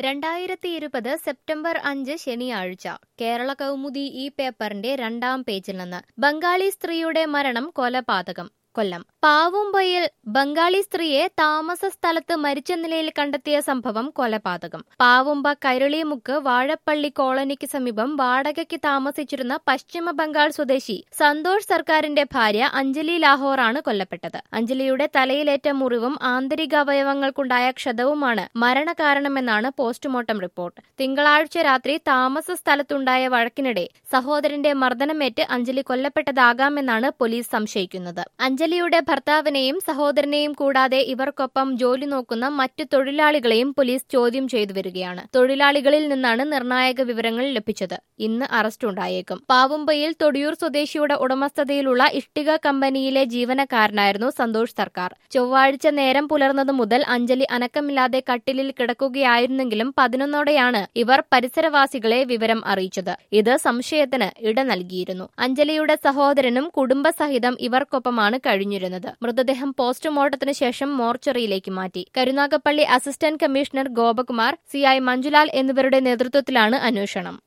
രണ്ടായിരത്തി ഇരുപത് സെപ്റ്റംബർ അഞ്ച് ശനിയാഴ്ച കേരള കൗമുദി ഈ പേപ്പറിന്റെ രണ്ടാം പേജിൽ നിന്ന് ബംഗാളി സ്ത്രീയുടെ മരണം കൊലപാതകം കൊല്ലം പാവുമ്പയിൽ ബംഗാളി സ്ത്രീയെ താമസ സ്ഥലത്ത് മരിച്ച നിലയിൽ കണ്ടെത്തിയ സംഭവം കൊലപാതകം പാവുമ്പ കൈരളിമുക്ക് വാഴപ്പള്ളി കോളനിക്ക് സമീപം വാടകയ്ക്ക് താമസിച്ചിരുന്ന പശ്ചിമ ബംഗാൾ സ്വദേശി സന്തോഷ് സർക്കാരിന്റെ ഭാര്യ അഞ്ജലി ലാഹോറാണ് കൊല്ലപ്പെട്ടത് അഞ്ജലിയുടെ തലയിലേറ്റ മുറിവും ആന്തരിക അവയവങ്ങൾക്കുണ്ടായ ക്ഷതവുമാണ് മരണകാരണമെന്നാണ് പോസ്റ്റ്മോർട്ടം റിപ്പോർട്ട് തിങ്കളാഴ്ച രാത്രി താമസ സ്ഥലത്തുണ്ടായ വഴക്കിനിടെ സഹോദരന്റെ മർദ്ദനമേറ്റ് അഞ്ജലി കൊല്ലപ്പെട്ടതാകാമെന്നാണ് പോലീസ് സംശയിക്കുന്നത് അഞ്ജലിയുടെ ഭർത്താവിനെയും സഹോദരനെയും കൂടാതെ ഇവർക്കൊപ്പം ജോലി നോക്കുന്ന മറ്റു തൊഴിലാളികളെയും പോലീസ് ചോദ്യം ചെയ്തു വരികയാണ് തൊഴിലാളികളിൽ നിന്നാണ് നിർണായക വിവരങ്ങൾ ലഭിച്ചത് ഇന്ന് അറസ്റ്റ് ഉണ്ടായേക്കും പാവുമ്പയിൽ തൊടിയൂർ സ്വദേശിയുടെ ഉടമസ്ഥതയിലുള്ള ഇഷ്ടിക കമ്പനിയിലെ ജീവനക്കാരനായിരുന്നു സന്തോഷ് സർക്കാർ ചൊവ്വാഴ്ച നേരം പുലർന്നത് മുതൽ അഞ്ജലി അനക്കമില്ലാതെ കട്ടിലിൽ കിടക്കുകയായിരുന്നെങ്കിലും പതിനൊന്നോടെയാണ് ഇവർ പരിസരവാസികളെ വിവരം അറിയിച്ചത് ഇത് സംശയത്തിന് ഇട നൽകിയിരുന്നു അഞ്ജലിയുടെ സഹോദരനും കുടുംബസഹിതം ഇവർക്കൊപ്പമാണ് കഴിഞ്ഞിരുന്നത് മൃതദേഹം പോസ്റ്റ്മോർട്ടത്തിന് ശേഷം മോർച്ചറിയിലേക്ക് മാറ്റി Karunagappally assistant commissioner Gopakumar CI Manjulal എന്നിവരുടെ നേതൃത്വത്തിലാണ് അന്വേഷണം